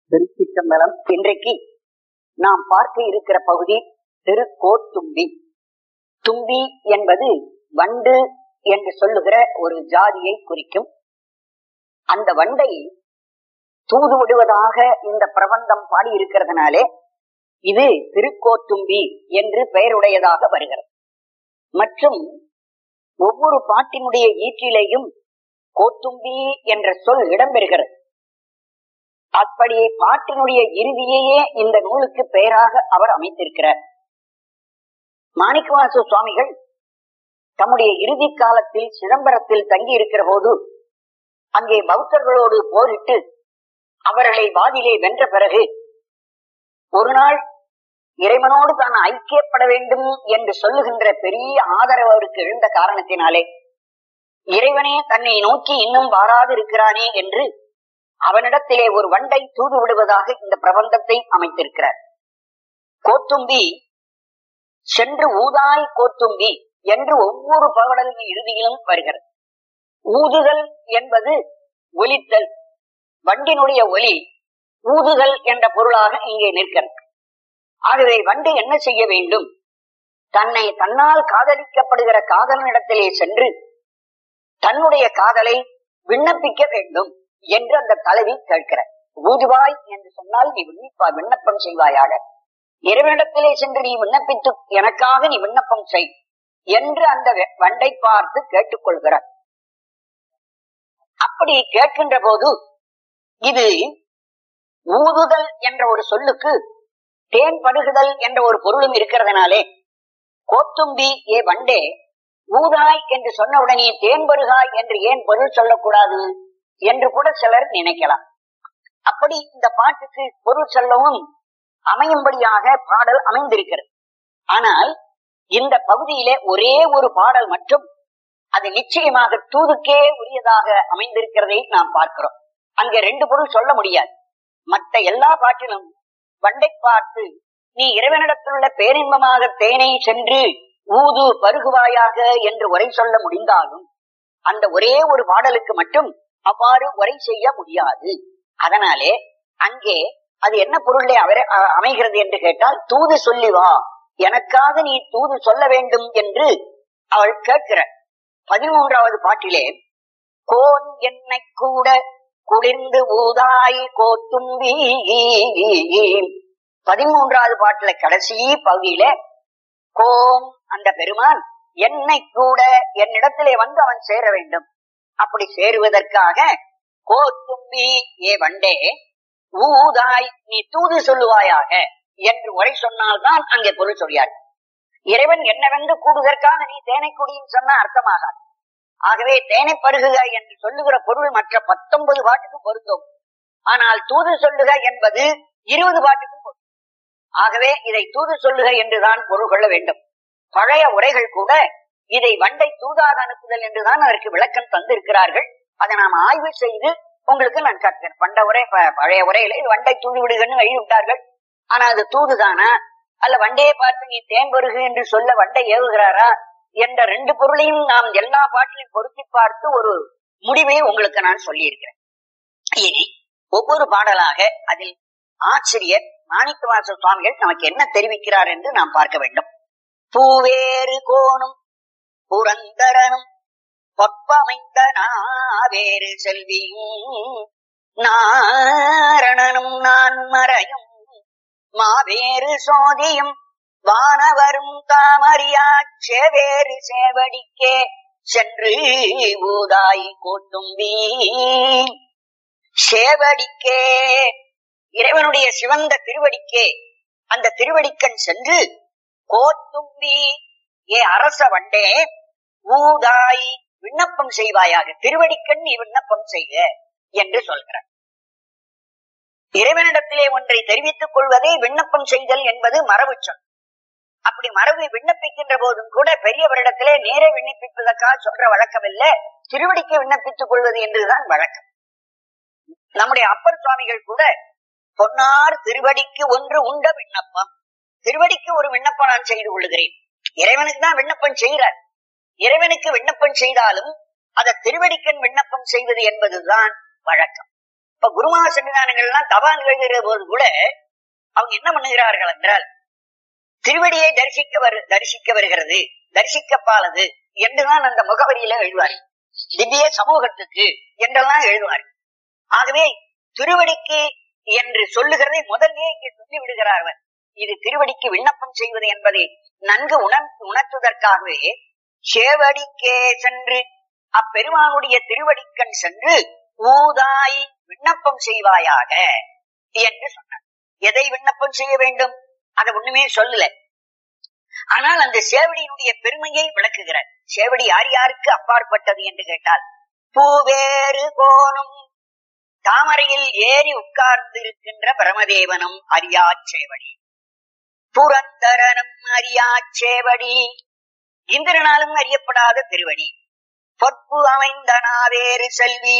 திருச்சிற்றம்பலம் இன்றைக்கு நாம் பார்க்க இருக்கிற பகுதி திருக்கோத்தும்பி தும்பி என்பது வண்டு என்று சொல்லுகிற ஒரு ஜாதியை குறிக்கும் அந்த வண்டை தூது விடுவதாக இந்த பிரபந்தம் பாடி இருக்கிறதுனாலே இது திருக்கோத்தும்பி என்று பெயருடையதாக வருகிறது மற்றும் ஒவ்வொரு பாட்டினுடைய ஈற்றிலேயும் கோத்தும்பி என்ற சொல் இடம்பெறுகிறது அப்படி பாட்டினுடைய இறுதியையே இந்த நூலுக்கு பெயராக அவர் அமைத்திருக்கிறார் மாணிக்கவாசு சுவாமிகள் தம்முடைய இறுதி காலத்தில் சிதம்பரத்தில் தங்கி இருக்கிற போது அங்கே பௌத்தர்களோடு போரிட்டு அவர்களை வாதிலே வென்ற பிறகு ஒரு நாள் இறைவனோடு தான் ஐக்கியப்பட வேண்டும் என்று சொல்லுகின்ற பெரிய ஆதரவு அவருக்கு எழுந்த காரணத்தினாலே இறைவனே தன்னை நோக்கி இன்னும் வாராது இருக்கிறானே என்று அவனிடத்திலே ஒரு வண்டை தூது விடுவதாக இந்த பிரபந்தத்தை அமைத்திருக்கிறார் கோத்தும்பி சென்று ஊதாய் கோத்தும்பி என்று ஒவ்வொரு பாடலின் இறுதியிலும் வருகிறது ஊதுதல் என்பது ஒலித்தல் வண்டினுடைய ஒலி ஊதுதல் என்ற பொருளாக இங்கே நிற்கிறது ஆகவே வண்டு என்ன செய்ய வேண்டும் தன்னை தன்னால் காதலிக்கப்படுகிற காதலனிடத்திலே சென்று தன்னுடைய காதலை விண்ணப்பிக்க வேண்டும் என்று அந்த தலைவி கேட்கிறார் ஊதுவாய் என்று சொன்னால் நீ விண்ணப்ப விண்ணப்பம் செய்வாயாக இறைவனிடத்திலே சென்று நீ விண்ணப்பித்து எனக்காக நீ விண்ணப்பம் செய் என்று அந்த வண்டை பார்த்து கேட்டுக்கொள்கிறார் அப்படி கேட்கின்ற போது இது ஊதுதல் என்ற ஒரு சொல்லுக்கு தேன் படுகுதல் என்ற ஒரு பொருளும் இருக்கிறதுனாலே கோத்தும்பி ஏ வண்டே ஊதாய் என்று சொன்ன உடனே தேன் பருகாய் என்று ஏன் பொருள் சொல்லக்கூடாது என்று கூட சிலர் நினைக்கலாம் அப்படி இந்த பாட்டுக்கு பொருள் சொல்லவும் அமையும்படியாக பாடல் அமைந்திருக்கிறது ஆனால் இந்த பகுதியிலே ஒரே ஒரு பாடல் மட்டும் அது நிச்சயமாக தூதுக்கே உரியதாக அமைந்திருக்கிறதை நாம் பார்க்கிறோம் அங்கே ரெண்டு பொருள் சொல்ல முடியாது மற்ற எல்லா பாட்டிலும் வண்டை பார்த்து நீ இறைவனிடத்திலுள்ள பேரின்பமாக தேனை சென்று ஊது பருகுவாயாக என்று உரை சொல்ல முடிந்தாலும் அந்த ஒரே ஒரு பாடலுக்கு மட்டும் அவ்வாறு உரை செய்ய முடியாது அதனாலே அங்கே அது என்ன பொருளே அவரை அமைகிறது என்று கேட்டால் தூது சொல்லி வா எனக்காக நீ தூது சொல்ல வேண்டும் என்று அவள் கேட்கிற பதிமூன்றாவது பாட்டிலே கோன் என்னை கூட குளிர்ந்து ஊதாய் கோத்தும்பி பதிமூன்றாவது பாட்டுல கடைசி பகுதியில கோம் அந்த பெருமான் என்னை கூட என்னிடத்திலே வந்து அவன் சேர வேண்டும் அப்படி சேருவதற்காக கோத்தும்பி ஏ வண்டே ஊதாய் நீ தூது சொல்லுவாயாக என்று உரை சொன்னால்தான் அங்கே பொருள் சொல்லியார் இறைவன் என்னவென்று கூடுவதற்காக நீ தேனை குடியும் சொன்ன அர்த்தமாகாது ஆகவே தேனை பருகுக என்று சொல்லுகிற பொருள் மற்ற பத்தொன்பது பாட்டுக்கும் பொருந்தும் ஆனால் தூது சொல்லுக என்பது இருபது பாட்டுக்கும் பொருந்தும் ஆகவே இதை தூது சொல்லுக என்றுதான் பொருள் கொள்ள வேண்டும் பழைய உரைகள் கூட இதை வண்டை தூதாக அனுப்புதல் என்றுதான் அதற்கு விளக்கம் தந்திருக்கிறார்கள் அதை நாம் ஆய்வு செய்து உங்களுக்கு நான் கற்கிறேன் பண்ட உரை பழைய உரையில இது வண்டை தூது விடுகன்னு எழுதிவிட்டார்கள் ஆனா அது தூதுதானா அல்ல வண்டையை பார்த்து நீ தேன் பருகு என்று சொல்ல வண்டை ஏவுகிறாரா என்ற ரெண்டு பொருளையும் நாம் எல்லா பாட்டிலையும் பொருத்தி பார்த்து ஒரு முடிவை உங்களுக்கு நான் சொல்லியிருக்கிறேன் இனி ஒவ்வொரு பாடலாக அதில் ஆசிரியர் மாணிக்கவாச சுவாமிகள் நமக்கு என்ன தெரிவிக்கிறார் என்று நாம் பார்க்க வேண்டும் பூவேறு கோணும் புரந்தரனும் பொற்பமைந்த நாவேறு செல்வியும் நாரணனும் நான் மறையும் மாவேறு சோதியும் வானவரும் தாமறியா செவேறு சேவடிக்கே சென்று ஊதாய் கோத்தும்பி சேவடிக்கே இறைவனுடைய சிவந்த திருவடிக்கே அந்த திருவடிக்கண் சென்று கோத்தும்பி ஏ அரச வண்டே ஊதாய் விண்ணப்பம் செய்வாயாக திருவடிக்கண் நீ விண்ணப்பம் செய்க என்று சொல்கிறார் இறைவனிடத்திலே ஒன்றை தெரிவித்துக் கொள்வதே விண்ணப்பம் செய்தல் என்பது மரபு சொல் அப்படி மரபு விண்ணப்பிக்கின்ற போதும் கூட பெரியவரிடத்திலே நேரே விண்ணப்பிப்பதற்காக சொல்ற வழக்கம் இல்ல திருவடிக்கு விண்ணப்பித்துக் கொள்வது என்றுதான் வழக்கம் நம்முடைய அப்பர் சுவாமிகள் கூட பொன்னார் திருவடிக்கு ஒன்று உண்ட விண்ணப்பம் திருவடிக்கு ஒரு விண்ணப்பம் நான் செய்து கொள்ளுகிறேன் இறைவனுக்கு தான் விண்ணப்பம் செய்கிறார் இறைவனுக்கு விண்ணப்பம் செய்தாலும் அதை திருவடிக்கண் விண்ணப்பம் செய்வது என்பதுதான் வழக்கம் இப்ப குருமா சன்னிதானங்கள் எல்லாம் தபால் எழுதுகிற போது கூட அவங்க என்ன பண்ணுகிறார்கள் என்றால் திருவடியை தரிசிக்க வரு தரிசிக்க வருகிறது தரிசிக்கப்பாலது என்றுதான் அந்த முகவரியில எழுதுவார் திவ்ய சமூகத்துக்கு என்றெல்லாம் எழுதுவார் ஆகவே திருவடிக்கு என்று சொல்லுகிறதை முதல்லே இங்கே சொல்லி விடுகிறார்கள் இது திருவடிக்கு விண்ணப்பம் செய்வது என்பதை நன்கு உணர் உணர்த்துவதற்காகவே சேவடிக்கே சென்று அப்பெருமானுடைய திருவடிக்கண் சென்று ஊதாய் விண்ணப்பம் செய்வாயாக என்று சொன்னார் எதை விண்ணப்பம் செய்ய வேண்டும் அதை ஒண்ணுமே சொல்லல ஆனால் அந்த சேவடியினுடைய பெருமையை விளக்குகிறார் சேவடி யார் யாருக்கு அப்பாற்பட்டது என்று கேட்டால் பூவேறு கோணும் தாமரையில் ஏறி உட்கார்ந்து இருக்கின்ற பிரமதேவனும் அரியாச்சேவடி புரந்தரனும் அரியாச்சேவடி இந்திரனாலும் அறியப்படாத திருவடி பொற்பு அமைந்த நாவேறு செல்வி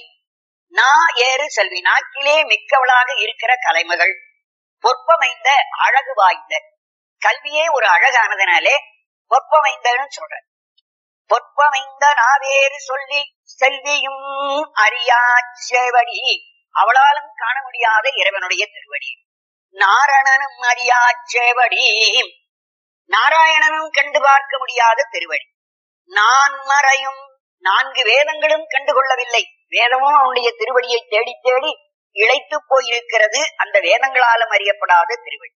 நா ஏறு செல்வி நாக்கிலே மிக்கவளாக இருக்கிற கலைமகள் பொற்பமைந்த அழகு வாய்ந்த கல்வியே ஒரு அழகானதுனாலே பொற்பமைந்தன்னு சொல்ற பொற்பமைந்த நாவேறு சொல்லி செல்வியும் அறியாச்சேவடி அவளாலும் காண முடியாத இறைவனுடைய திருவடி நாரணனும் அறியாச்சேவடி நாராயணனும் கண்டு பார்க்க முடியாத திருவடி நான் மறையும் நான்கு வேதங்களும் கண்டுகொள்ளவில்லை வேதமும் அவனுடைய திருவடியை தேடி தேடி இழைத்து போயிருக்கிறது அந்த வேதங்களாலும் அறியப்படாத திருவடி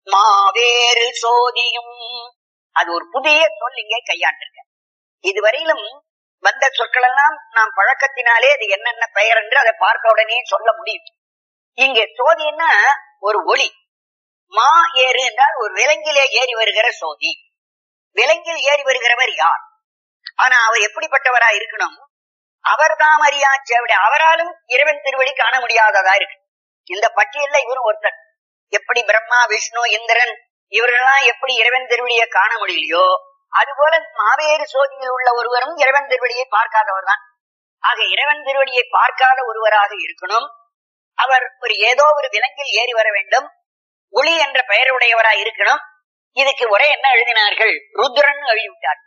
மாவேறு சோதியும் அது ஒரு புதிய சொல் இங்கே கையாண்டிருக்க இதுவரையிலும் வந்த சொற்கள் எல்லாம் நாம் பழக்கத்தினாலே அது என்னென்ன பெயர் என்று அதை பார்த்த உடனே சொல்ல முடியும் இங்கே சோதின்னா ஒரு ஒளி மா ஏறு என்றால் ஒரு விலங்கிலே ஏறி வருகிற சோதி விலங்கில் ஏறி வருகிறவர் யார் ஆனா அவர் எப்படிப்பட்டவரா இருக்கணும் அவர் தாம் அறியாச்சேவிட அவராலும் இறைவன் திருவடி காண முடியாததா இருக்கு இந்த பட்டியல்ல இவரும் ஒருத்தர் எப்படி பிரம்மா விஷ்ணு இந்திரன் இவர்களெல்லாம் எப்படி இறைவன் திருவடியை காண முடியலையோ அதுபோல மாவேறு சோதியில் உள்ள ஒருவரும் இறைவன் திருவடியை பார்க்காதவர் தான் ஆக இறைவன் திருவடியை பார்க்காத ஒருவராக இருக்கணும் அவர் ஒரு ஏதோ ஒரு விலங்கில் ஏறி வர வேண்டும் ஒளி என்ற பெயருடையவராய் இருக்கணும் இதுக்கு உரை என்ன எழுதினார்கள் ருத்ரன் எழுதிவிட்டார்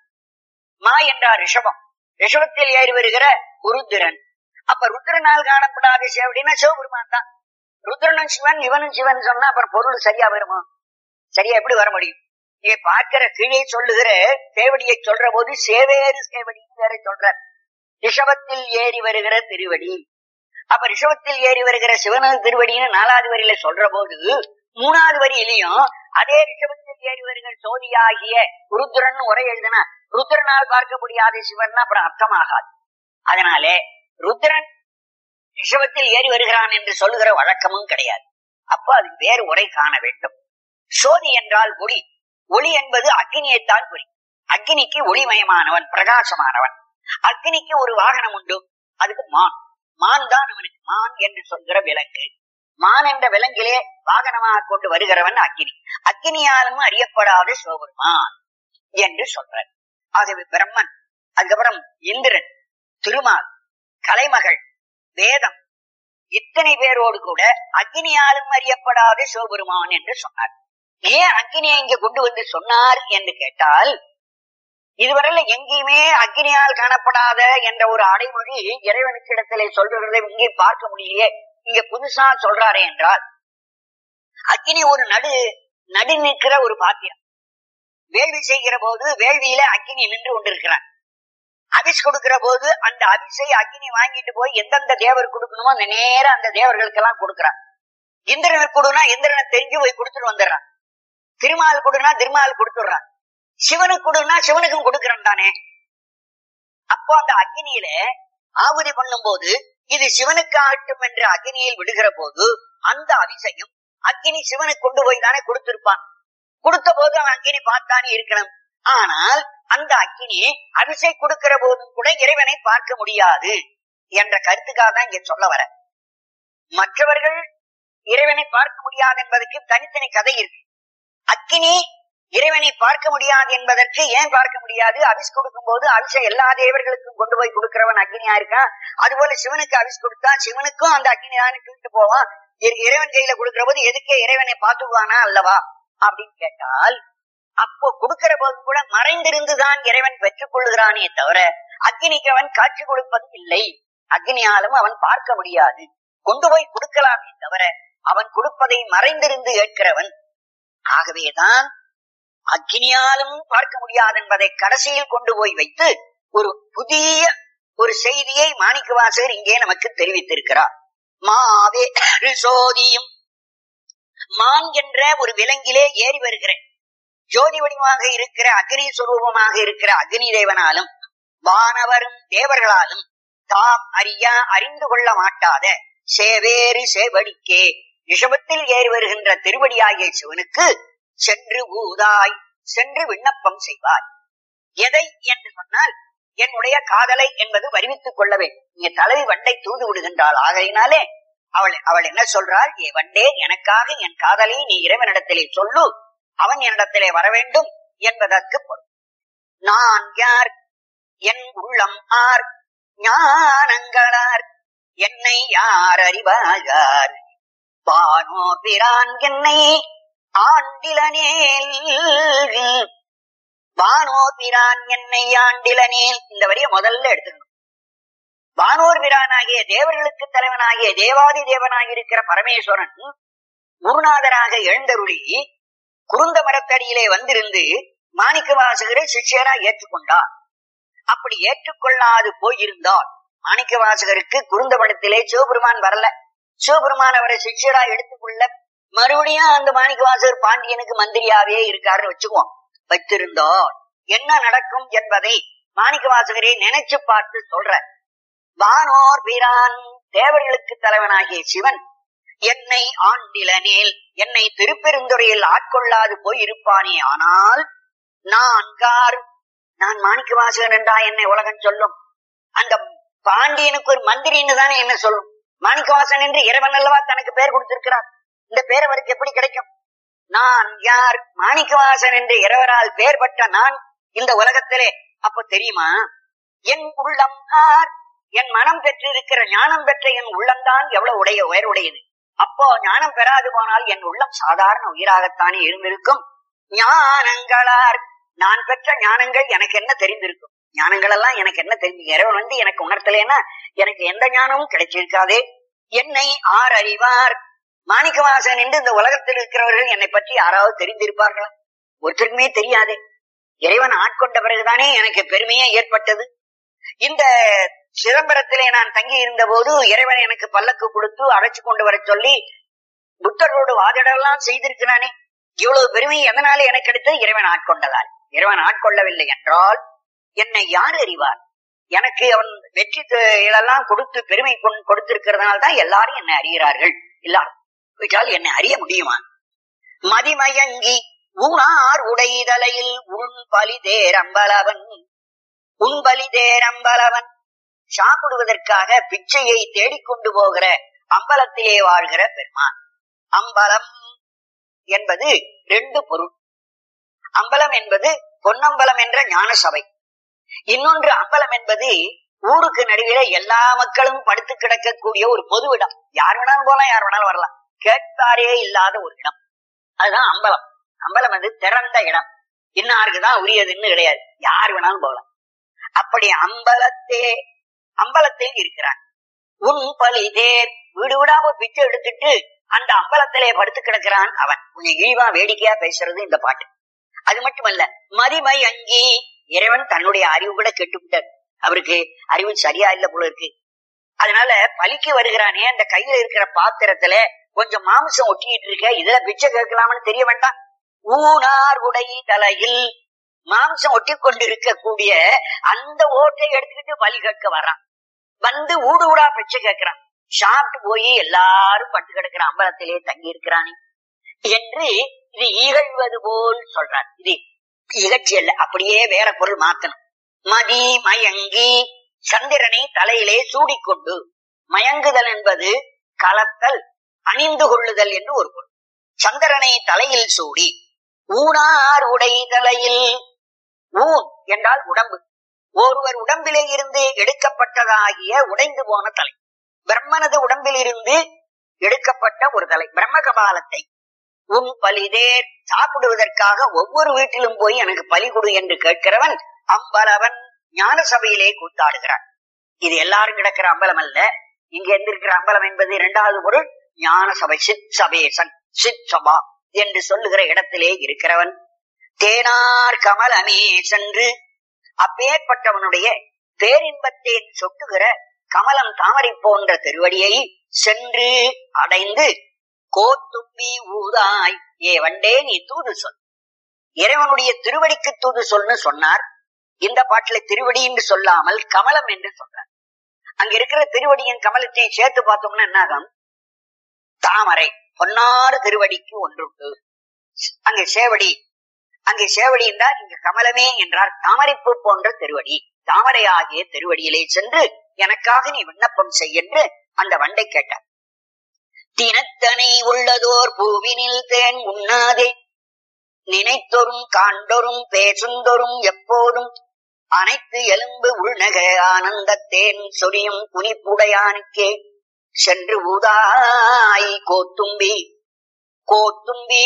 மா என்றார் ரிஷபம் ரிஷபத்தில் ஏறி வருகிற ருத்ரன் அப்ப ருத்ரனால் காணப்படாத சிவடினா சிவபெருமான் தான் ருத்ரனும் சிவன் இவனும் சிவன் சொன்னா அப்புறம் பொருள் சரியா வருமா சரியா எப்படி வர முடியும் நீங்க பார்க்கிற கீழே சொல்லுகிற சேவடியை சொல்ற போது சேவேறு சேவடின்னு வேற சொல்ற ரிஷபத்தில் ஏறி வருகிற திருவடி அப்ப ரிஷபத்தில் ஏறி வருகிற சிவனது திருவடின்னு நாலாவது வரியில சொல்ற போது மூணாவது வரியிலையும் அதே ரிஷபத்தில் ஏறி வருகிற சோதியாகிய ருத்ரன் உரை எழுதினா ருத்ரனால் பார்க்க முடியாத சிவன் அப்புறம் அர்த்தமாகாது அதனாலே ருத்ரன் ரிஷபத்தில் ஏறி வருகிறான் என்று சொல்லுகிற வழக்கமும் கிடையாது அப்ப அதுக்கு வேறு உரை காண வேண்டும் சோதி என்றால் ஒளி ஒளி என்பது அக்னியைத்தான் குறி அக்னிக்கு ஒளிமயமானவன் பிரகாசமானவன் அக்னிக்கு ஒரு வாகனம் உண்டு அதுக்கு மான் மான் தான் அவனுக்கு மான் என்று சொல்கிற விலங்கு மான் என்ற விலங்கிலே வாகனமாக கொண்டு வருகிறவன் அக்னி அக்னியாலும் அறியப்படாத சிவபெருமான் என்று சொல்றார் ஆகவே பிரம்மன் அதுக்கப்புறம் இந்திரன் திருமால் கலைமகள் வேதம் இத்தனை பேரோடு கூட அக்னியாலும் அறியப்படாத சிவபெருமான் என்று சொன்னார் ஏன் அக்னியை இங்க கொண்டு வந்து சொன்னார் என்று கேட்டால் இதுவரையில எங்கேயுமே அக்னியால் காணப்படாத என்ற ஒரு அடைமொழி இறைவனுக்கு இடத்திலே சொல்றதை இங்கே பார்க்க முடியலையே இங்க புதுசா சொல்றாரே என்றால் அக்னி ஒரு நடு நடு நிற்கிற ஒரு பாத்திரம் வேள்வி செய்கிற போது வேள்வியில அக்னி நின்று கொண்டிருக்கிறான் அபிஷ் கொடுக்கிற போது அந்த அபிஷை அக்னி வாங்கிட்டு போய் எந்தெந்த தேவர் கொடுக்கணுமோ அந்த நேரம் அந்த தேவர்களுக்கெல்லாம் கொடுக்கிறான் இந்திரனுக்கு கொடுனா இந்திரனை தெரிஞ்சு போய் கொடுத்துட்டு வந்துடுறான் திருமால் கொடுனா திருமால் கொடுத்துடுறான் சிவனுக்கு கொடுனா சிவனுக்கும் கொடுக்கிறான் தானே அப்போ அந்த அக்னியில ஆகுதி பண்ணும் போது இது சிவனுக்கு ஆகட்டும் என்று அக்னியில் விடுகிற போது அந்த அபிஷையும் அக்னி சிவனுக்கு கொண்டு போய் தானே கொடுத்திருப்பான் கொடுத்த போது அவன் அக்னி பார்த்தானே இருக்கணும் ஆனால் அந்த அக்னி அபிஷை கொடுக்கிற போதும் கூட இறைவனை பார்க்க முடியாது என்ற கருத்துக்காக தான் இங்க சொல்ல வர மற்றவர்கள் இறைவனை பார்க்க முடியாது என்பதற்கு தனித்தனி கதை இருக்கு அக்கினி இறைவனை பார்க்க முடியாது என்பதற்கு ஏன் பார்க்க முடியாது அபிஷ் கொடுக்கும் போது அபிஷ எல்லா தேவர்களுக்கும் கொண்டு போய் கொடுக்கிறவன் அக்னியா இருக்கான் அதுபோல சிவனுக்கு அபிஷ் கொடுத்தா சிவனுக்கும் அந்த அக்னி தானே தூக்கிட்டு போவான் இறைவன் கையில கொடுக்கிற போது எதுக்கே இறைவனை பார்த்துக்குவானா அல்லவா அப்படின்னு கேட்டால் அப்போ கொடுக்கிற போது கூட மறைந்திருந்துதான் இறைவன் பெற்றுக் கொள்ளுகிறானே தவிர அக்னிக்கு அவன் காட்சி கொடுப்பது இல்லை அக்னியாலும் அவன் பார்க்க முடியாது கொண்டு போய் கொடுக்கலாமே தவிர அவன் கொடுப்பதை மறைந்திருந்து ஏற்கிறவன் ஆகவேதான் அக்னியாலும் பார்க்க முடியாது என்பதை கடைசியில் கொண்டு போய் வைத்து ஒரு புதிய ஒரு செய்தியை மாணிக்க வாசகர் இங்கே நமக்கு தெரிவித்திருக்கிறார் மாவே சோதியும் மான் என்ற ஒரு விலங்கிலே ஏறி வருகிறேன் ஜோதி வடிவமாக இருக்கிற அக்னி சுரூபமாக இருக்கிற அக்னி தேவனாலும் வானவரும் தேவர்களாலும் தாம் அறியா அறிந்து கொள்ள மாட்டாத சேவேறு சேவடிக்கே ரிஷபத்தில் ஏறி வருகின்ற திருவடியாகிய சிவனுக்கு சென்று ஊதாய் சென்று விண்ணப்பம் செய்வாய் எதை என்று சொன்னால் என்னுடைய காதலை என்பது வருவித்துக் கொள்ள வேண்டும் நீங்க தலைவி வண்டை தூது விடுகின்றாள் ஆகையினாலே அவள் அவள் என்ன சொல்றாள் ஏ வண்டே எனக்காக என் காதலை நீ இறைவனிடத்திலே சொல்லு அவன் என்னிடத்திலே வர வேண்டும் என்பதற்கு பொருள் நான் யார் என் உள்ளம் ஆர் ஞானங்களார் என்னை யார் அறிவாயார் பானோ பிரான் என்னை ஆண்டிலனேல் வானோர் பிரான் என்னை ஆண்டிலனேல் இந்த வரிய முதல்ல எடுத்துக்கணும் வானோர் பிரானாகிய தேவர்களுக்கு தலைவனாகிய தேவாதி தேவனாக இருக்கிற பரமேஸ்வரன் குருநாதராக எழுந்தருளி குருந்த மரத்தடியிலே வந்திருந்து மாணிக்க வாசகரை சிஷ்யரா ஏற்றுக்கொண்டார் அப்படி ஏற்றுக்கொள்ளாது போயிருந்தால் மாணிக்க வாசகருக்கு குருந்த மடத்திலே சிவபெருமான் வரல சிவபெருமான் அவரை சிஷ்யரா எடுத்துக்கொள்ள மறுபடியும் அந்த மாணிக்க வாசகர் பாண்டியனுக்கு மந்திரியாவே இருக்காருன்னு வச்சுக்குவோம் வைத்திருந்தால் என்ன நடக்கும் என்பதை மாணிக்க வாசகரை நினைச்சு பார்த்து சொல்ற வானோர் வீரான் தேவர்களுக்கு தலைவனாகிய சிவன் என்னை ஆண்டிலனேல் என்னை திருப்பெருந்துறையில் ஆட்கொள்ளாது போயிருப்பானே ஆனால் நான்கார் நான் மாணிக்க வாசகன் என்றா என்னை உலகம் சொல்லும் அந்த பாண்டியனுக்கு ஒரு மந்திரின்னு தானே என்ன சொல்லும் மாணிக்கவாசன் என்று இறைவன் அல்லவா தனக்கு பெயர் கொடுத்திருக்கிறார் இந்த பேர் அவருக்கு எப்படி கிடைக்கும் நான் யார் மாணிக்கவாசன் என்று இறைவரால் பெயர் பெற்ற நான் இந்த உலகத்திலே அப்ப தெரியுமா என் உள்ளம் ஆர் என் மனம் பெற்றிருக்கிற ஞானம் பெற்ற என் உள்ளம்தான் எவ்வளவு உடைய உயர்வுடையது அப்போ ஞானம் பெறாது போனால் என் உள்ளம் சாதாரண உயிராகத்தானே இருந்திருக்கும் ஞானங்களார் நான் பெற்ற ஞானங்கள் எனக்கு என்ன தெரிந்திருக்கும் ஞானங்கள் எல்லாம் எனக்கு என்ன தெரிஞ்சு இறைவன் வந்து எனக்கு உணர்த்தலைன்னா எனக்கு எந்த ஞானமும் கிடைச்சிருக்காதே என்னை ஆர் அறிவார் மாணிக்கவாசன் என்று இந்த உலகத்தில் இருக்கிறவர்கள் என்னை பற்றி யாராவது தெரிந்திருப்பார்களா ஒருத்தருக்குமே தெரியாதே இறைவன் ஆட்கொண்ட பிறகுதானே எனக்கு பெருமையே ஏற்பட்டது இந்த சிதம்பரத்திலே நான் தங்கி இருந்த போது இறைவன் எனக்கு பல்லக்கு கொடுத்து அழைச்சு கொண்டு வர சொல்லி புத்தரோடு வாதிடலாம் செய்திருக்கிறானே இவ்வளவு பெருமை எதனால எனக்கு எடுத்து இறைவன் ஆட்கொண்டதால் இறைவன் ஆட்கொள்ளவில்லை என்றால் என்னை யார் அறிவார் எனக்கு அவன் வெற்றி இதெல்லாம் கொடுத்து பெருமை கொடுத்திருக்கிறதுனால தான் எல்லாரும் என்னை அறிகிறார்கள் எல்லாரும் விட்டால் என்னை அறிய முடியுமா மதிமயங்கி ஊனார் உடைதலையில் உன் பலிதேரம்பலவன் உன் பலிதேரம்பலவன் சாப்பிடுவதற்காக பிச்சையை தேடிக்கொண்டு போகிற அம்பலத்திலே வாழ்கிற பெருமான் அம்பலம் என்பது ரெண்டு பொருள் அம்பலம் என்பது பொன்னம்பலம் என்ற ஞான சபை இன்னொன்று அம்பலம் என்பது ஊருக்கு நடுவில எல்லா மக்களும் படுத்து கிடக்கக்கூடிய ஒரு பொது இடம் யார் வேணாலும் போலாம் யார் வேணாலும் வரலாம் கேட்பாரே இல்லாத ஒரு இடம் அதுதான் அம்பலம் அம்பலம் வந்து திறந்த இடம் இன்னாருக்குதான் உரியதுன்னு கிடையாது யார் வேணாலும் போகலாம் அப்படி அம்பலத்தே அம்பலத்தில் இருக்கிறான் உன் பலி தேர் வீடு வீடாம பிச்சை எடுத்துட்டு அந்த அம்பலத்திலே படுத்து கிடக்கிறான் அவன் கொஞ்சம் இழிவா வேடிக்கையா பேசுறது இந்த பாட்டு அது மட்டுமல்ல மதிமை அங்கி இறைவன் தன்னுடைய அறிவு கூட கெட்டுவிட்டார் அவருக்கு அறிவு சரியா இல்ல போல இருக்கு அதனால பலிக்கு வருகிறானே அந்த கையில இருக்கிற பாத்திரத்துல கொஞ்சம் மாംசம் ஒட்டிட்டு இருக்க இதுல பிச்சை கேட்கலாம்னு தெரிய வேண்டாம் ஊனார் உடை தலையில் மாம்சம் ஒட்டி கொண்டிருக்கக்கூடிய அந்த ஓட்டை எடுத்துக்கிட்டு பலி கேட்க வர்றான் வந்து ஊடு ஊடா பிச்சை கேட்கிறான் சாப்பிட்டு போய் எல்லாரும் பட்டு கிடக்கிற அம்பலத்திலே தங்கி இருக்கிறானே என்று இது இகழ்வது போல் சொல்றார் இது இகழ்ச்சி அல்ல அப்படியே வேற பொருள் மாத்தணும் மதி மயங்கி சந்திரனை தலையிலே சூடிக்கொண்டு மயங்குதல் என்பது கலத்தல் அணிந்து கொள்ளுதல் என்று ஒரு பொருள் சந்திரனை தலையில் சூடி ஊனார் உடை தலையில் ஊன் என்றால் உடம்பு ஒருவர் உடம்பிலே இருந்து எடுக்கப்பட்டதாகிய உடைந்து போன தலை பிரம்மனது உடம்பில் இருந்து எடுக்கப்பட்ட ஒரு தலை பிரம்ம கபாலத்தை உன் பலிதேர் சாப்பிடுவதற்காக ஒவ்வொரு வீட்டிலும் போய் எனக்கு பலி கொடு என்று கேட்கிறவன் அம்பலவன் ஞான சபையிலே கூத்தாடுகிறான் இது எல்லாரும் கிடக்கிற அம்பலம் அல்ல இங்க எந்திருக்கிற அம்பலம் என்பது இரண்டாவது பொருள் ஞான சபை சித் சபேசன் சித் சபா என்று சொல்லுகிற இடத்திலே இருக்கிறவன் தேனார் கமலமே சென்று அப்பேற்பட்டவனுடைய பேரின்பத்தேன் சொட்டுகிற கமலம் தாமரை போன்ற திருவடியை சென்று அடைந்து கோத்தும்பி ஊதாய் ஏ வண்டே நீ தூது சொல் இறைவனுடைய திருவடிக்கு தூது சொல்னு சொன்னார் இந்த பாட்டுல திருவடி என்று சொல்லாமல் கமலம் என்று சொன்னார் அங்க இருக்கிற திருவடியின் கமலத்தையும் சேர்த்து பார்த்தோம்னா என்னாகும் தாமரை பொன்னாறு திருவடிக்கு ஒன்றுண்டு அங்கே சேவடி அங்கே சேவடி என்றார் இங்கு கமலமே என்றார் தாமரைப்பூ போன்ற திருவடி தாமரை ஆகிய திருவடியிலே சென்று எனக்காக நீ விண்ணப்பம் செய் என்று அந்த வண்டை கேட்டார் தினத்தனை உள்ளதோர் பூவினில் தேன் உண்ணாதே நினைத்தொரும் காண்டொரும் பேசுந்தொரும் எப்போதும் அனைத்து எலும்பு உள்நக ஆனந்த தேன் சொரியும் குனிப்புடையானுக்கே சென்று ஊதாய் கோத்தும்பி கோத்தும்பி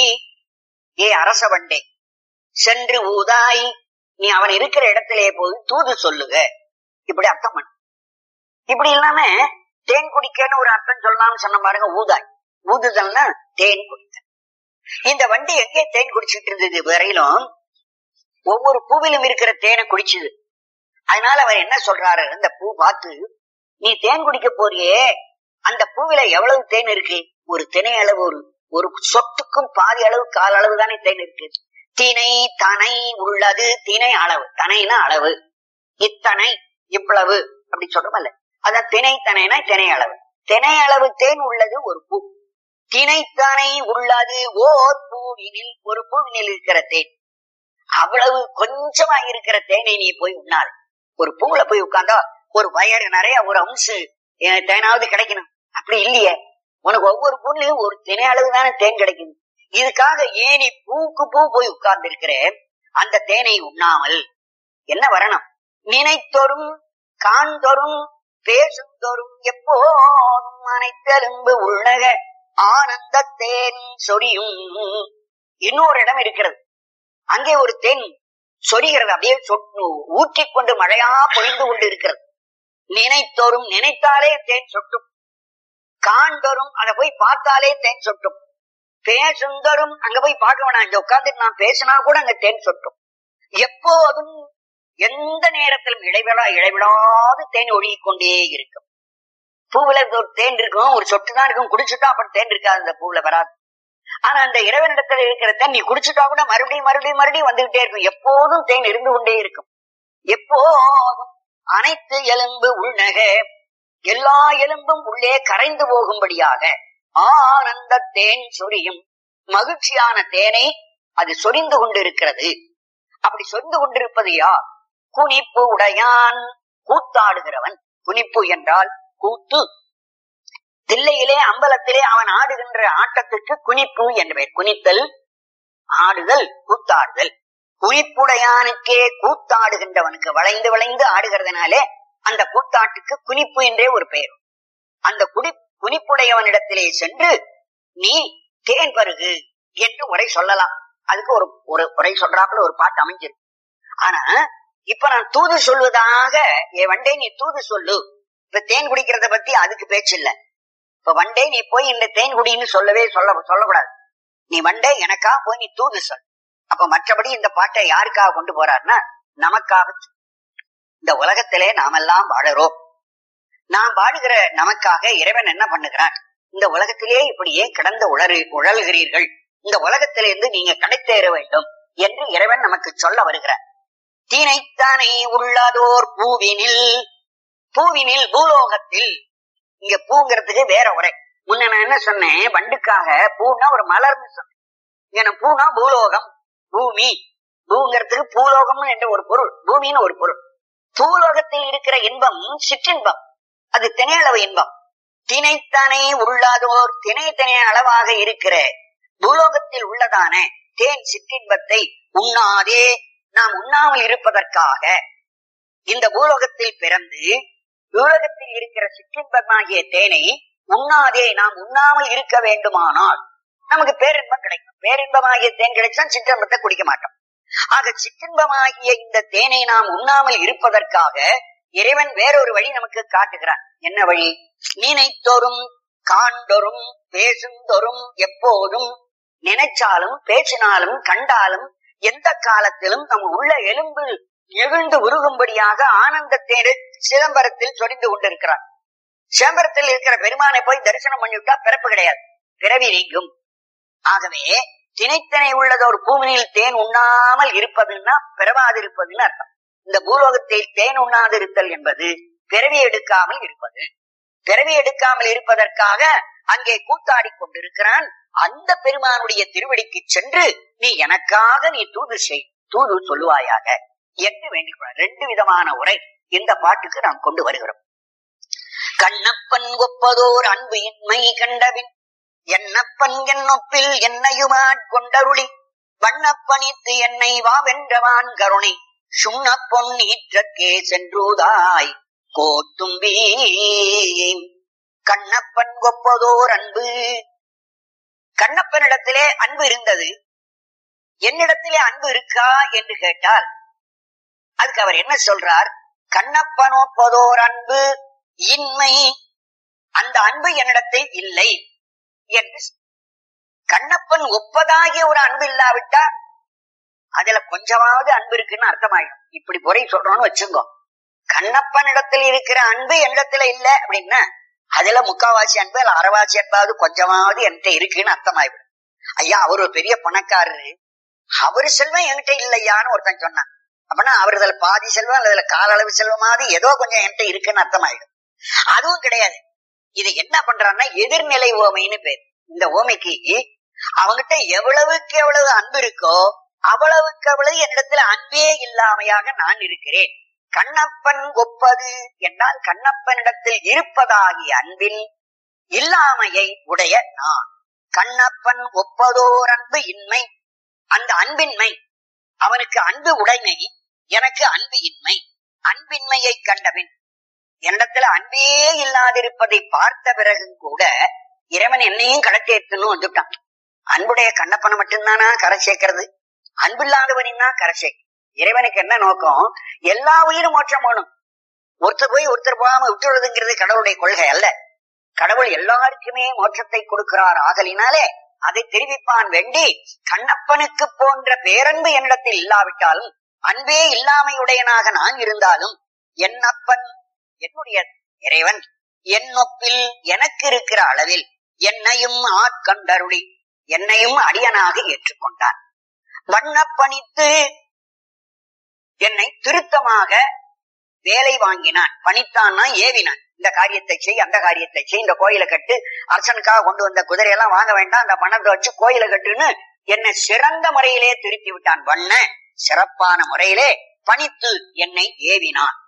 ஏ அரசவண்டே சென்று ஊதாய் நீ அவன் இருக்கிற இடத்திலே போய் தூது சொல்லுக இப்படி அர்த்தம் பண்ணு இப்படி இல்லாம தேன் குடிக்கன்னு ஒரு அர்த்தம் சொல்லலாம்னு சொன்ன பாருங்க ஊதாய் ஊதுதல்னா தேன் குடிக்க இந்த வண்டி எங்கே தேன் குடிச்சிட்டு இருந்தது வரையிலும் ஒவ்வொரு பூவிலும் இருக்கிற தேனை குடிச்சுது அதனால அவர் என்ன சொல்றாரு அந்த பூ பார்த்து நீ தேன் குடிக்க போறியே அந்த பூவில எவ்வளவு தேன் இருக்கு ஒரு திணை அளவு ஒரு ஒரு சொட்டுக்கும் பாதி அளவு கால் அளவு தானே தேன் இருக்கு திணை தனை உள்ளது திணை அளவு தனைனா அளவு இத்தனை இவ்வளவு அப்படி சொல்றோம்ல அதான் திணை தனைனா திணை அளவு திணை அளவு தேன் உள்ளது ஒரு பூ திணைத்தனை உள்ளது ஓர் பூவினில் ஒரு பூவினில் இருக்கிற தேன் அவ்வளவு கொஞ்சமா இருக்கிற தேனை நீ போய் உண்ணாது ஒரு பூவுல போய் உட்கார்ந்தா ஒரு வயறு நிறைய ஒரு அம்சு தேனாவது கிடைக்கணும் அப்படி இல்லையே உனக்கு ஒவ்வொரு பூலையும் ஒரு திணை அளவு தானே தேன் கிடைக்குது இதுக்காக ஏன் நீ பூக்கு பூ போய் உட்கார்ந்து இருக்கிற அந்த தேனை உண்ணாமல் என்ன வரணும் நினைத்தொரும் காண்தொரும் பேசுந்தொரும் எப்போதும் அனைத்தெலும்பு உள்ளக ஆனந்த தேன் சொரியும் இன்னொரு இடம் இருக்கிறது அங்கே ஒரு தேன் சொரிகிறது அப்படியே சொட்டு ஊற்றிக் கொண்டு மழையா பொழிந்து கொண்டு இருக்கிறது நினைத்தோறும் நினைத்தாலே தேன் சொட்டும் காண்தோறும் அதை போய் பார்த்தாலே தேன் சொட்டும் பேசுந்தரும் அங்க போய் பார்க்க வேணாம் இங்க உட்கார்ந்து நான் பேசினா கூட அங்க தேன் சொட்டும் எப்போதும் எந்த நேரத்திலும் இடைவிடா இடைவிடாது தேன் ஒழுகிக் கொண்டே இருக்கும் பூவுல ஒரு தேன் இருக்கும் ஒரு சொட்டு தான் இருக்கும் குடிச்சுட்டா அப்புறம் தேன் இருக்காது அந்த பூவுல வராது ஆனா அந்த இறைவனிடத்துல இருக்கிற தேன் நீ குடிச்சுட்டா கூட மறுபடியும் மறுபடியும் மறுபடியும் வந்துகிட்டே இருக்கும் எப்போதும் தேன் இருந்து கொண்டே இருக்கும் எப்போதும் அனைத்து எலும்பு உள்நக எல்லா எலும்பும் உள்ளே கரைந்து போகும்படியாக ஆனந்த தேன் சொரியும் மகிழ்ச்சியான தேனை அது சொரிந்து கொண்டிருக்கிறது அப்படி சொரிந்து கொண்டிருப்பது யார் குனிப்பு உடையான் கூத்தாடுகிறவன் குனிப்பு என்றால் கூத்து தில்லையிலே அம்பலத்திலே அவன் ஆடுகின்ற ஆட்டத்துக்கு குனிப்பு என்று பெயர் குனித்தல் ஆடுதல் கூத்தாடுதல் குனிப்புடையானுக்கே கூத்தாடுகின்றவனுக்கு வளைந்து வளைந்து ஆடுகிறதுனாலே அந்த கூத்தாட்டுக்கு குனிப்பு என்றே ஒரு பெயர் அந்த குடி குனிப்புடையவனிடத்திலே சென்று நீ தேன் பருகு என்று உரை சொல்லலாம் அதுக்கு ஒரு ஒரு உரை சொல்றாப்புல ஒரு பாட்டு அமைஞ்சிருக்கு ஆனா இப்ப நான் தூது சொல்வதாக என் வண்டே நீ தூது சொல்லு இப்ப தேன் குடிக்கிறத பத்தி அதுக்கு பேச்சு இல்ல இப்ப வண்டே நீ போய் இந்த தேன் குடின்னு சொல்லவே சொல்ல சொல்லக்கூடாது நீ வண்டே எனக்கா போய் நீ தூது சொல் அப்ப மற்றபடி இந்த பாட்டை யாருக்காக கொண்டு போறாருன்னா நமக்காக இந்த உலகத்திலே நாமெல்லாம் வாழறோம் நாம் வாழுகிற நமக்காக இறைவன் என்ன பண்ணுகிறான் இந்த உலகத்திலே இப்படி ஏன் கிடந்த உளறு உழல்கிறீர்கள் இந்த உலகத்திலிருந்து நீங்க கிடைத்தேற வேண்டும் என்று இறைவன் நமக்கு சொல்ல வருகிறார் தீனைத்தானே உள்ளதோர் பூவினில் பூவினில் பூலோகத்தில் இங்க பூங்கிறதுக்கு வேற உரை முன்ன நான் என்ன சொன்னேன் வண்டுக்காக பூனா ஒரு மலர்னு சொன்னேன் இங்க பூனா பூலோகம் பூமி பூங்கிறதுக்கு பூலோகம் என்ற ஒரு பொருள் பூமின்னு ஒரு பொருள் பூலோகத்தில் இருக்கிற இன்பம் சிற்றின்பம் அது திணையளவு இன்பம் திணைத்தானே உள்ளதோர் திணை திணை அளவாக இருக்கிற பூலோகத்தில் உள்ளதான தேன் சிற்றின்பத்தை உண்ணாதே நாம் உண்ணாமல் இருப்பதற்காக இந்த பூலோகத்தில் பிறந்து பூலோகத்தில் இருக்கிற சிற்றின்பமாகிய தேனை உண்ணாதே நாம் உண்ணாமல் இருக்க வேண்டுமானால் நமக்கு பேரின்பம் கிடைக்கும் பேரின்பமாகிய தேன் கிடைச்சா சிற்றின்பத்தை குடிக்க மாட்டோம் ஆக சிற்றின்பமாகிய இந்த தேனை நாம் உண்ணாமல் இருப்பதற்காக இறைவன் வேறொரு வழி நமக்கு காட்டுகிறான் என்ன வழி நினைத்தொரும் காண்டொரும் பேசுந்தொரும் எப்போதும் நினைச்சாலும் பேசினாலும் கண்டாலும் எந்த காலத்திலும் நம் உள்ள எலும்பு எழுந்து உருகும்படியாக ஆனந்தத்தேடு சிதம்பரத்தில் சொரிந்து கொண்டிருக்கிறார் சிதம்பரத்தில் இருக்கிற பெருமானை போய் தரிசனம் பண்ணிவிட்டா பிறப்பு கிடையாது பிறவி நீங்கும் ஆகவே திணைத்தனை உள்ளதொரு பூமியில் தேன் உண்ணாமல் இருப்பதுன்னா பிறவாதிருப்பதுன்னு அர்த்தம் இந்த பூலோகத்தில் தேன் உண்ணாதிருத்தல் என்பது பிறவி எடுக்காமல் இருப்பது பிறவி எடுக்காமல் இருப்பதற்காக அங்கே கூத்தாடி கொண்டிருக்கிறான் அந்த பெருமானுடைய திருவடிக்கு சென்று நீ எனக்காக நீ தூது செய் தூது சொல்லுவாயாக என்று வேண்டிக் ரெண்டு விதமான உரை இந்த பாட்டுக்கு நாம் கொண்டு வருகிறோம் கண்ணப்பன் ஒப்பதோர் அன்பு இன்மை கண்டபின் என்னப்பன் என்னொப்பில் என்னையுமாட் கொண்டருளி வண்ணப்பணித்து என்னை வாவென்றவான் கருணை சுண்ண பொன்னீற்றக்கே சென்றூதாய் கோத்தும்பி கண்ணப்பன் ஒப்பதோர் அன்பு கண்ணப்பனிடத்திலே அன்பு இருந்தது என்னிடத்திலே அன்பு இருக்கா என்று கேட்டால் அதுக்கு அவர் என்ன சொல்றார் கண்ணப்பன் ஒப்பதோர் அன்பு இன்மை அந்த அன்பு என்னிடத்தில் இல்லை என்று கண்ணப்பன் ஒப்பதாகிய ஒரு அன்பு இல்லாவிட்டா அதுல கொஞ்சமாவது அன்பு இருக்குன்னு அர்த்தமாயிடும் இப்படி பொறை சொல்றோம்னு வச்சுங்கோ கண்ணப்பன் இடத்துல இருக்கிற அன்பு என்னிடத்துல இல்ல அப்படின்னா அதுல முக்காவாசி அன்பு அல்ல அரைவாசி அன்பாவது கொஞ்சமாவது என்கிட்ட இருக்குன்னு அர்த்தமாயிடும் ஐயா அவர் ஒரு பெரிய பணக்காரரு அவரு செல்வம் என்கிட்ட இல்லையான்னு ஒருத்தன் சொன்னான் அப்படின்னா அவர் இதுல பாதி செல்வம் அல்லது கால அளவு செல்வமாவது ஏதோ கொஞ்சம் என்கிட்ட இருக்குன்னு அர்த்தமாயிடும் அதுவும் கிடையாது இதை என்ன பண்றான்னா எதிர்நிலை ஓமைன்னு பேர் இந்த ஓமைக்கு அவங்கிட்ட எவ்வளவுக்கு எவ்வளவு அன்பு இருக்கோ அவ்வளவுக்கு அவ்வளவு என்னிடத்துல அன்பே இல்லாமையாக நான் இருக்கிறேன் கண்ணப்பன் ஒப்பது என்றால் கண்ணப்பனிடத்தில் இருப்பதாகிய அன்பில் இல்லாமையை உடைய நான் கண்ணப்பன் ஒப்பதோர் அன்பு இன்மை அந்த அன்பின்மை அவனுக்கு அன்பு உடைமை எனக்கு அன்பு இன்மை அன்பின்மையை கண்டபின் என்னிடத்துல அன்பே இல்லாதிருப்பதை பார்த்த பிறகும் கூட இறைவன் என்னையும் கடத்தேற்றுன்னு வந்துட்டான் அன்புடைய கண்ணப்பனை மட்டும்தானா கரை சேர்க்கிறது அன்பில்லாதவனின்னா கரை சேர்க்க இறைவனுக்கு என்ன நோக்கம் எல்லா உயிரும் மோட்சம் வேணும் ஒருத்தர் போய் ஒருத்தர் போகாம விட்டுள்ளதுங்கிறது கடவுளுடைய கொள்கை அல்ல கடவுள் எல்லாருக்குமே மோட்சத்தை கொடுக்கிறார் ஆகலினாலே அதை தெரிவிப்பான் வேண்டி கண்ணப்பனுக்கு போன்ற பேரன்பு என்னிடத்தில் இல்லாவிட்டாலும் அன்பே இல்லாமையுடையனாக நான் இருந்தாலும் என்னப்பன் என்னுடைய இறைவன் என்னொப்பில் எனக்கு இருக்கிற அளவில் என்னையும் ஆட்கண்டருளி என்னையும் அடியனாக ஏற்றுக்கொண்டான் வண்ணப்பணித்து என்னை திருத்தமாக வேலை வாங்கினான் பணித்தான்னா ஏவினான் இந்த காரியத்தை செய் அந்த காரியத்தை செய் இந்த கோயிலை கட்டு அரசனுக்காக கொண்டு வந்த குதிரையெல்லாம் வாங்க வேண்டாம் அந்த பணத்தை வச்சு கோயிலை கட்டுன்னு என்னை சிறந்த முறையிலே திருப்பி விட்டான் வண்ண சிறப்பான முறையிலே பணித்து என்னை ஏவினான்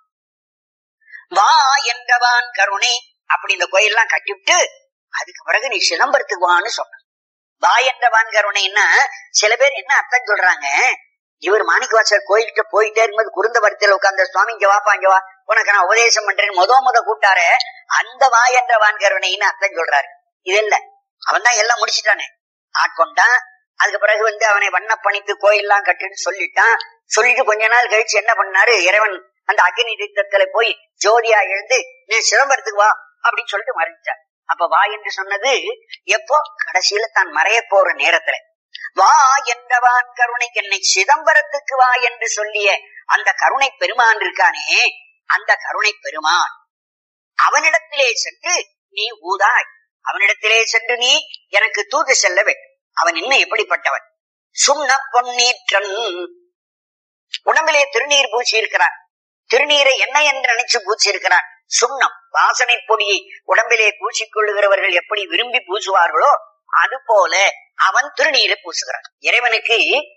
வா என்றவான் கருணை அப்படி இந்த கோயிலெல்லாம் கட்டிவிட்டு அதுக்கு பிறகு நீ சிதம்பரத்துக்கு வான்னு சொன்ன வா என்றவான் கருணைன்னா சில பேர் என்ன அர்த்தம் சொல்றாங்க இவர் மாணிக்கவாசர் கோயில்கிட்ட போயிட்டே இருக்கும்போது குருந்த வரத்தில் உட்கார்ந்த சுவாமி இங்க வாப்பா இங்க வா உனக்கு நான் உபதேசம் பண்றேன் முத முத கூட்டார அந்த வா என்ற வான்கருணைன்னு அர்த்தம் சொல்றாரு இது இல்ல அவன் தான் எல்லாம் முடிச்சிட்டானே ஆட்கொண்டான் அதுக்கு பிறகு வந்து அவனை வண்ண பணித்து கோயில்லாம் கட்டுன்னு சொல்லிட்டான் சொல்லிட்டு கொஞ்ச நாள் கழிச்சு என்ன பண்ணாரு இறைவன் அந்த அக்னி தீர்த்தத்துல போய் ஜோதியா எழுந்து நீ சிதம்பரத்துக்கு வா அப்படின்னு சொல்லிட்டு மறைஞ்சார் அப்ப வா என்று சொன்னது எப்போ கடைசியில தான் மறைய போற நேரத்துல வா என்றவான் கருணை என்னை சிதம்பரத்துக்கு வா என்று சொல்லிய அந்த கருணை பெருமான் இருக்கானே அந்த கருணை பெருமான் அவனிடத்திலே சென்று நீ ஊதாய் அவனிடத்திலே சென்று நீ எனக்கு தூது செல்ல வேண்டும் அவன் இன்னும் எப்படிப்பட்டவன் சுண்ண பொன்னீற்றன் உடம்பிலே திருநீர் பூசி இருக்கிறான் திருநீரை என்ன என்று நினைச்சு பூசி இருக்கிறான் சுண்ணம் வாசனை பொடியை உடம்பிலே பூசிக்கொள்ளுகிறவர்கள் எப்படி விரும்பி பூசுவார்களோ அது போல அவன் திருநீரை பூசுகிறான் இறைவனுக்கு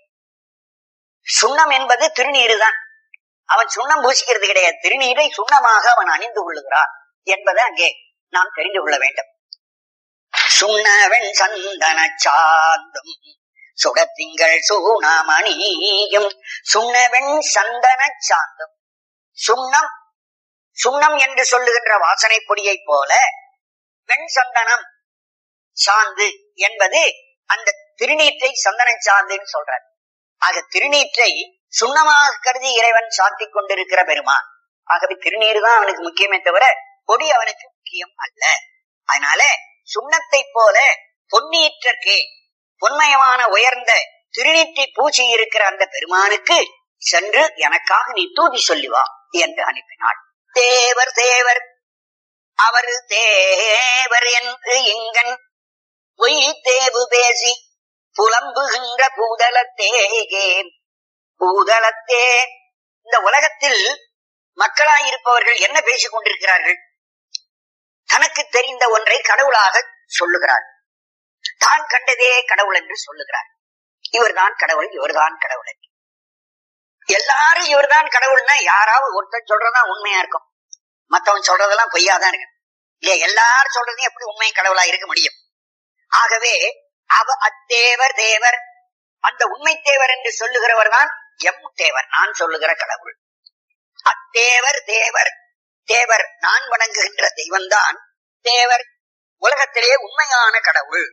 சுண்ணம் என்பது திருநீரு தான் அவன் சுண்ணம் பூசிக்கிறது கிடையாது திருநீரை சுண்ணமாக அவன் அணிந்து கொள்ளுகிறான் என்பதை அங்கே நாம் தெரிந்து கொள்ள வேண்டும் சுண்ணவன் சந்தன சாந்தும் சுடத்திங்கள் சூணாமணியும் சுண்ணவன் சந்தன சாந்தும் சுண்ணம் சுண்ணம் என்று சொல்லுகின்ற வாசனை பொடியை போல வெண் சந்தனம் சாந்து என்பது அந்த திருநீற்றை சந்தன சாந்துன்னு சொல்றார் ஆக திருநீற்றை சுண்ணமாக கருதி இறைவன் சாத்திக் கொண்டிருக்கிற பெருமான் ஆகவே திருநீர் தான் அவனுக்கு முக்கியமே தவிர கொடி அவனுக்கு முக்கியம் அல்ல அதனால சுண்ணத்தை போல பொன்னீற்றற்கே பொன்மயமான உயர்ந்த திருநீற்றி பூச்சி இருக்கிற அந்த பெருமானுக்கு சென்று எனக்காக நீ தூதி சொல்லி வா என்று அனுப்பினாள் தேவர் தேவர் அவர் தேவர் என்று இங்கன் பொய் தேவு பேசி புலம்புகின்ற பூதலத்தேகே பூதலத்தே இந்த உலகத்தில் மக்களாயிருப்பவர்கள் என்ன பேசிக் கொண்டிருக்கிறார்கள் தனக்கு தெரிந்த ஒன்றை கடவுளாக சொல்லுகிறார் தான் கண்டதே கடவுள் என்று சொல்லுகிறார் இவர்தான் கடவுள் இவர்தான் கடவுள் என்று. எல்லாரும் இவர்தான் கடவுள்னா யாராவது ஒருத்தர் சொல்றதா உண்மையா இருக்கும் மத்தவன் சொல்றதெல்லாம் பொய்யாதான் இருக்கு இல்லையா எல்லாரும் சொல்றதையும் எப்படி உண்மை கடவுளா இருக்க முடியும் ஆகவே அவ அத்தேவர் தேவர் அந்த உண்மை தேவர் என்று சொல்லுகிறவர் தான் எம் தேவர் நான் சொல்லுகிற கடவுள் அத்தேவர் தேவர் தேவர் நான் வணங்குகின்ற தெய்வம்தான் தேவர் உலகத்திலே உண்மையான கடவுள்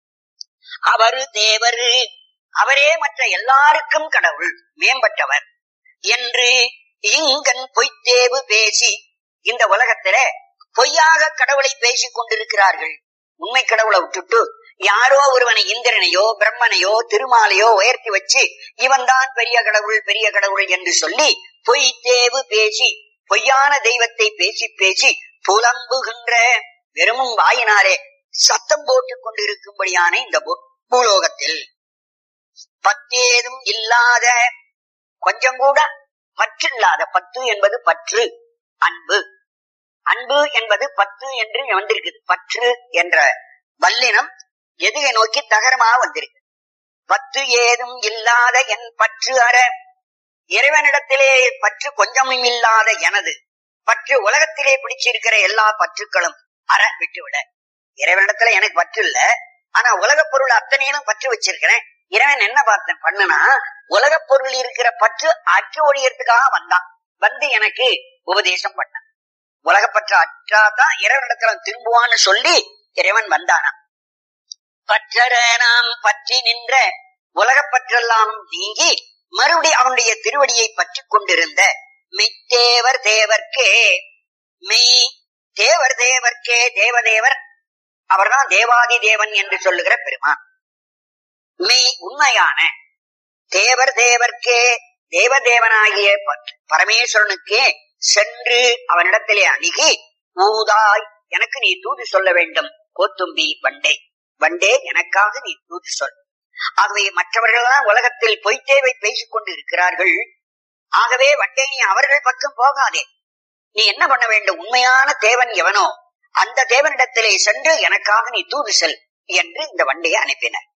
அவரு தேவரு அவரே மற்ற எல்லாருக்கும் கடவுள் மேம்பட்டவர் என்று இங்கன் பொய்த்தேவு பேசி இந்த உலகத்தில பொய்யாக கடவுளை பேசிக் கொண்டிருக்கிறார்கள் உண்மை கடவுளை விட்டுட்டு யாரோ ஒருவனை இந்திரனையோ பிரம்மனையோ திருமாலையோ உயர்த்தி வச்சு இவன் தான் பெரிய கடவுள் பெரிய கடவுள் என்று சொல்லி பொய் தேவு பேசி பொய்யான தெய்வத்தை பேசி பேசி புலம்புகின்ற வெறுமும் வாயினாரே சத்தம் போட்டுக் கொண்டிருக்கும்படியான இந்த பூ- பூலோகத்தில் பத்தேதும் இல்லாத கொஞ்சம் கூட பற்று இல்லாத பத்து என்பது பற்று அன்பு அன்பு என்பது பத்து என்று வந்திருக்குது பற்று என்ற வல்லினம் எதுகை நோக்கி தகரமா வந்திருக்கு பத்து ஏதும் இல்லாத என் பற்று அற இறைவனிடத்திலே பற்று கொஞ்சமும் இல்லாத எனது பற்று உலகத்திலே பிடிச்சிருக்கிற எல்லா பற்றுக்களும் அற விட்டுவிட இறைவனிடத்துல எனக்கு பற்று இல்ல ஆனா உலகப் பொருள் அத்தனையிலும் பற்று வச்சிருக்கிறேன் இறைவன் என்ன பார்த்தேன் பண்ணுனா உலகப் பொருள் இருக்கிற பற்று அற்று ஒழியறதுக்காக வந்தான் வந்து எனக்கு உபதேசம் பண்ணான் உலகப்பற்று அற்றாதான் இறைவனிடத்துல அவன் திரும்புவான்னு சொல்லி இறைவன் வந்தானா பற்றற நாம் பற்றி நின்ற உலகப்பற்றெல்லாம் நீங்கி மறுபடி அவனுடைய திருவடியை பற்றி கொண்டிருந்த மெய்த்தேவர் தேவர்க்கே மெய் தேவர் தேவர்க்கே தேவதேவர் அவர்தான் தேவாதி தேவன் என்று சொல்லுகிற பெருமான் மெய் உண்மையான தேவர் தேவர்க்கே தேவதேவனாகிய ப- பரமேஸ்வரனுக்கே சென்று அவனிடத்திலே அணுகி ஊதாய் எனக்கு நீ தூது சொல்ல வேண்டும் கோத்தும்பி வண்டே வண்டே எனக்காக நீ தூது சொல் ஆகவே மற்றவர்கள்தான் உலகத்தில் பொய்த்தேவை பேசிக் கொண்டு இருக்கிறார்கள் ஆகவே வண்டே நீ அவர்கள் பக்கம் போகாதே நீ என்ன பண்ண வேண்டும் உண்மையான தேவன் எவனோ அந்த தேவனிடத்திலே சென்று எனக்காக நீ தூது செல் என்று இந்த வண்டியை அனுப்பினர்